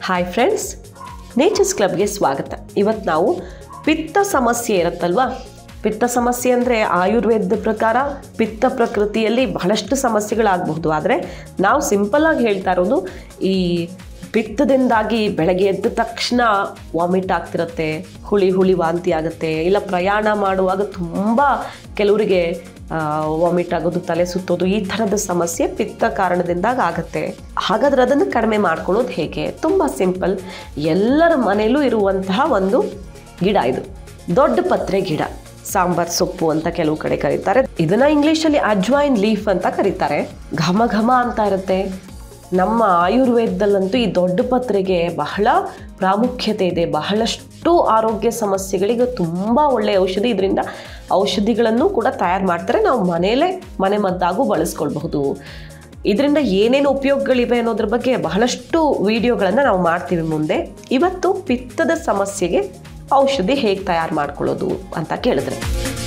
hi friends nature's ಕ್ಲಬ್ಗೆ ಸ್ವಾಗತ ಇವತ್ತು ನಾವು ಪಿತ್ತ ಸಮಸ್ಯೆ ಇರುತ್ತಲ್ವಾ ಪಿತ್ತ ಸಮಸ್ಯೆ ಅಂದರೆ ಆಯುರ್ವೇದದ ಪ್ರಕಾರ ಪಿತ್ತ ಪ್ರಕೃತಿಯಲ್ಲಿ ಬಹಳಷ್ಟು ಸಮಸ್ಯೆಗಳಾಗಬಹುದು ಆದರೆ ನಾವು ಸಿಂಪಲ್ಲಾಗಿ ಹೇಳ್ತಾ ಇರೋದು ಈ ಪಿತ್ತದಿಂದಾಗಿ ಬೆಳಗ್ಗೆ ಎದ್ದ ತಕ್ಷಣ ವಾಮಿಟ್ ಆಗ್ತಿರತ್ತೆ ಹುಳಿ ಹುಳಿ ವಾಂತಿ ಆಗುತ್ತೆ ಇಲ್ಲ ಪ್ರಯಾಣ ಮಾಡುವಾಗ ತುಂಬ ಕೆಲವರಿಗೆ ವಾಮಿಟ್ ಆಗೋದು ತಲೆ ಸುತ್ತೋದು ಈ ಥರದ ಸಮಸ್ಯೆ ಪಿತ್ತ ಕಾರಣದಿಂದಾಗ ಆಗುತ್ತೆ ಹಾಗಾದ್ರೆ ಅದನ್ನು ಕಡಿಮೆ ಮಾಡ್ಕೊಳ್ಳೋದು ಹೇಗೆ ತುಂಬ ಸಿಂಪಲ್ ಎಲ್ಲರ ಮನೆಯಲ್ಲೂ ಇರುವಂತಹ ಒಂದು ಗಿಡ ಇದು ದೊಡ್ಡ ಪತ್ರೆ ಗಿಡ ಸಾಂಬಾರ್ ಸೊಪ್ಪು ಅಂತ ಕೆಲವು ಕಡೆ ಕರೀತಾರೆ ಇದನ್ನ ಇಂಗ್ಲಿಷಲ್ಲಿ ಅಜ್ವಾಯಿನ್ ಲೀಫ್ ಅಂತ ಕರೀತಾರೆ ಘಮ ಘಮ ಅಂತ ಇರುತ್ತೆ ನಮ್ಮ ಆಯುರ್ವೇದದಲ್ಲಂತೂ ಈ ದೊಡ್ಡ ಪತ್ರೆಗೆ ಬಹಳ ಪ್ರಾಮುಖ್ಯತೆ ಇದೆ ಬಹಳಷ್ಟು ಆರೋಗ್ಯ ಸಮಸ್ಯೆಗಳಿಗೆ ತುಂಬ ಒಳ್ಳೆಯ ಔಷಧಿ ಇದರಿಂದ ಔಷಧಿಗಳನ್ನು ಕೂಡ ತಯಾರು ಮಾಡ್ತಾರೆ ನಾವು ಮನೆಯಲ್ಲೇ ಮನೆ ಮದ್ದಾಗೂ ಬಳಸ್ಕೊಳ್ಬಹುದು ಇದರಿಂದ ಏನೇನು ಉಪಯೋಗಗಳಿವೆ ಅನ್ನೋದ್ರ ಬಗ್ಗೆ ಬಹಳಷ್ಟು ವಿಡಿಯೋಗಳನ್ನು ನಾವು ಮಾಡ್ತೀವಿ ಮುಂದೆ ಇವತ್ತು ಪಿತ್ತದ ಸಮಸ್ಯೆಗೆ ಔಷಧಿ ಹೇಗೆ ತಯಾರು ಮಾಡ್ಕೊಳ್ಳೋದು ಅಂತ ಕೇಳಿದ್ರೆ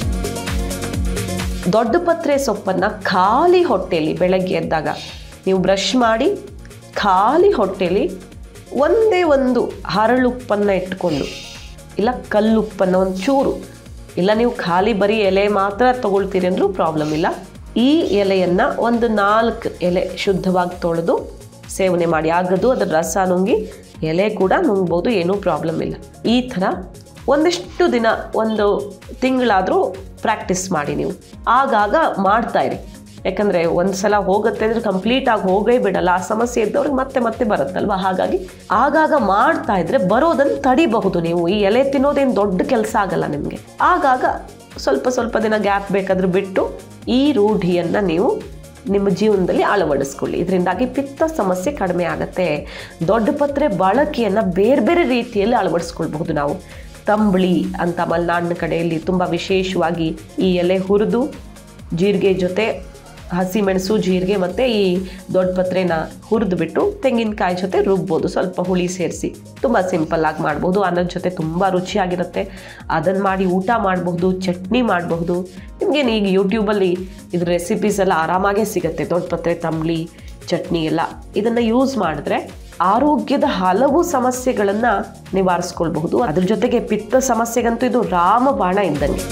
ದೊಡ್ಡ ಪತ್ರೆ ಸೊಪ್ಪನ್ನು ಖಾಲಿ ಹೊಟ್ಟೆಯಲ್ಲಿ ಬೆಳಗ್ಗೆ ಎದ್ದಾಗ ನೀವು ಬ್ರಷ್ ಮಾಡಿ ಖಾಲಿ ಹೊಟ್ಟೆಯಲ್ಲಿ ಒಂದೇ ಒಂದು ಹರಳುಪ್ಪನ್ನು ಇಟ್ಕೊಂಡು ಇಲ್ಲ ಕಲ್ಲುಪ್ಪನ್ನು ಒಂದು ಚೂರು ಇಲ್ಲ ನೀವು ಖಾಲಿ ಬರೀ ಎಲೆ ಮಾತ್ರ ತಗೊಳ್ತೀರಿ ಅಂದರೂ ಪ್ರಾಬ್ಲಮ್ ಇಲ್ಲ ಈ ಎಲೆಯನ್ನು ಒಂದು ನಾಲ್ಕು ಎಲೆ ಶುದ್ಧವಾಗಿ ತೊಳೆದು ಸೇವನೆ ಮಾಡಿ ಆಗದು ಅದರ ರಸ ನುಂಗಿ ಎಲೆ ಕೂಡ ನುಂಗ್ಬೋದು ಏನೂ ಪ್ರಾಬ್ಲಮ್ ಇಲ್ಲ ಈ ಥರ ಒಂದಿಷ್ಟು ದಿನ ಒಂದು ತಿಂಗಳಾದರೂ ಪ್ರಾಕ್ಟೀಸ್ ಮಾಡಿ ನೀವು ಆಗಾಗ ಮಾಡ್ತಾ ಇರಿ ಯಾಕಂದರೆ ಒಂದು ಸಲ ಹೋಗುತ್ತೆ ಅಂದರೆ ಕಂಪ್ಲೀಟಾಗಿ ಹೋಗೇ ಬಿಡಲ್ಲ ಆ ಸಮಸ್ಯೆ ಇದ್ದವ್ರಿಗೆ ಮತ್ತೆ ಮತ್ತೆ ಬರುತ್ತಲ್ವ ಹಾಗಾಗಿ ಆಗಾಗ ಮಾಡ್ತಾ ಇದ್ರೆ ಬರೋದನ್ನು ತಡಿಬಹುದು ನೀವು ಈ ಎಲೆ ತಿನ್ನೋದೇನು ದೊಡ್ಡ ಕೆಲಸ ಆಗಲ್ಲ ನಿಮಗೆ ಆಗಾಗ ಸ್ವಲ್ಪ ಸ್ವಲ್ಪ ದಿನ ಗ್ಯಾಪ್ ಬೇಕಾದ್ರೆ ಬಿಟ್ಟು ಈ ರೂಢಿಯನ್ನು ನೀವು ನಿಮ್ಮ ಜೀವನದಲ್ಲಿ ಅಳವಡಿಸ್ಕೊಳ್ಳಿ ಇದರಿಂದಾಗಿ ಪಿತ್ತ ಸಮಸ್ಯೆ ಕಡಿಮೆ ಆಗುತ್ತೆ ದೊಡ್ಡ ಪತ್ರೆ ಬಳಕೆಯನ್ನು ಬೇರೆ ಬೇರೆ ರೀತಿಯಲ್ಲಿ ಅಳವಡಿಸ್ಕೊಳ್ಬಹುದು ನಾವು ತಂಬಳಿ ಅಂತ ಮಲೆನಾಡಿನ ಕಡೆಯಲ್ಲಿ ತುಂಬ ವಿಶೇಷವಾಗಿ ಈ ಎಲೆ ಹುರಿದು ಜೀರಿಗೆ ಜೊತೆ ಹಸಿಮೆಣಸು ಜೀರಿಗೆ ಮತ್ತು ಈ ದೊಡ್ಡ ಪತ್ರೆನ ಹುರಿದು ಬಿಟ್ಟು ತೆಂಗಿನಕಾಯಿ ಜೊತೆ ರುಬ್ಬೋದು ಸ್ವಲ್ಪ ಹುಳಿ ಸೇರಿಸಿ ತುಂಬ ಸಿಂಪಲ್ಲಾಗಿ ಮಾಡ್ಬೋದು ಅನ್ನದ ಜೊತೆ ತುಂಬ ರುಚಿಯಾಗಿರುತ್ತೆ ಅದನ್ನು ಮಾಡಿ ಊಟ ಮಾಡಬಹುದು ಚಟ್ನಿ ಮಾಡಬಹುದು ನಿಮಗೇನು ಈಗ ಯೂಟ್ಯೂಬಲ್ಲಿ ಇದ್ರ ರೆಸಿಪೀಸ್ ಎಲ್ಲ ಆರಾಮಾಗೇ ಸಿಗುತ್ತೆ ದೊಡ್ಡ ಪತ್ರೆ ತಂಬಳಿ ಚಟ್ನಿ ಎಲ್ಲ ಇದನ್ನು ಯೂಸ್ ಮಾಡಿದ್ರೆ ಆರೋಗ್ಯದ ಹಲವು ಸಮಸ್ಯೆಗಳನ್ನು ನಿವಾರಿಸ್ಕೊಳ್ಬಹುದು ಅದ್ರ ಜೊತೆಗೆ ಪಿತ್ತ ಸಮಸ್ಯೆಗಂತೂ ಇದು ರಾಮಬಾಣ ಇದ್ದಂಗೆ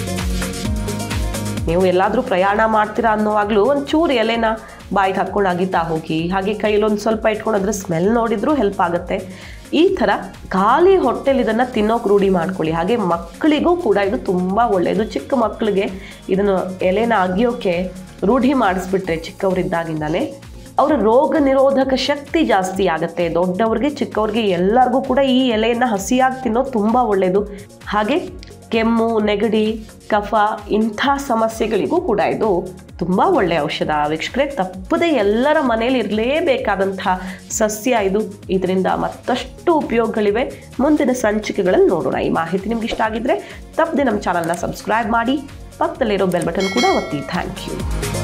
ನೀವು ಎಲ್ಲಾದರೂ ಪ್ರಯಾಣ ಮಾಡ್ತೀರಾ ಅನ್ನೋವಾಗಲೂ ಒಂದು ಚೂರು ಎಲೆನ ಬಾಯಿಗೆ ಹಾಕ್ಕೊಂಡು ಅಗಿತಾ ಹೋಗಿ ಹಾಗೆ ಕೈಲೊಂದು ಸ್ವಲ್ಪ ಇಟ್ಕೊಂಡು ಅದ್ರ ಸ್ಮೆಲ್ ನೋಡಿದ್ರೂ ಹೆಲ್ಪ್ ಆಗುತ್ತೆ ಈ ಥರ ಖಾಲಿ ಹೊಟ್ಟೆಲಿ ಇದನ್ನು ತಿನ್ನೋಕೆ ರೂಢಿ ಮಾಡ್ಕೊಳ್ಳಿ ಹಾಗೆ ಮಕ್ಕಳಿಗೂ ಕೂಡ ಇದು ತುಂಬ ಒಳ್ಳೆಯದು ಚಿಕ್ಕ ಮಕ್ಕಳಿಗೆ ಇದನ್ನು ಎಲೆನ ಅಗಿಯೋಕ್ಕೆ ರೂಢಿ ಮಾಡಿಸ್ಬಿಟ್ರೆ ಚಿಕ್ಕವರಿದ್ದಾಗಿಂದಲೇ ಅವರ ರೋಗ ನಿರೋಧಕ ಶಕ್ತಿ ಜಾಸ್ತಿ ಆಗುತ್ತೆ ದೊಡ್ಡವ್ರಿಗೆ ಚಿಕ್ಕವ್ರಿಗೆ ಎಲ್ಲರಿಗೂ ಕೂಡ ಈ ಎಲೆಯನ್ನು ಹಸಿಯಾಗಿ ತಿನ್ನೋದು ತುಂಬ ಒಳ್ಳೆಯದು ಹಾಗೆ ಕೆಮ್ಮು ನೆಗಡಿ ಕಫ ಇಂಥ ಸಮಸ್ಯೆಗಳಿಗೂ ಕೂಡ ಇದು ತುಂಬ ಒಳ್ಳೆಯ ಔಷಧ ವೀಕ್ಷಕರೇ ತಪ್ಪದೆ ಎಲ್ಲರ ಮನೇಲಿ ಇರಲೇಬೇಕಾದಂಥ ಸಸ್ಯ ಇದು ಇದರಿಂದ ಮತ್ತಷ್ಟು ಉಪಯೋಗಗಳಿವೆ ಮುಂದಿನ ಸಂಚಿಕೆಗಳಲ್ಲಿ ನೋಡೋಣ ಈ ಮಾಹಿತಿ ನಿಮ್ಗೆ ಇಷ್ಟ ಆಗಿದ್ರೆ ತಪ್ಪದೆ ನಮ್ಮ ಚಾನಲ್ನ ಸಬ್ಸ್ಕ್ರೈಬ್ ಮಾಡಿ ಪಕ್ಕದಲ್ಲಿರೋ ಬೆಲ್ ಬಟನ್ ಕೂಡ ಒತ್ತಿ ಥ್ಯಾಂಕ್ ಯು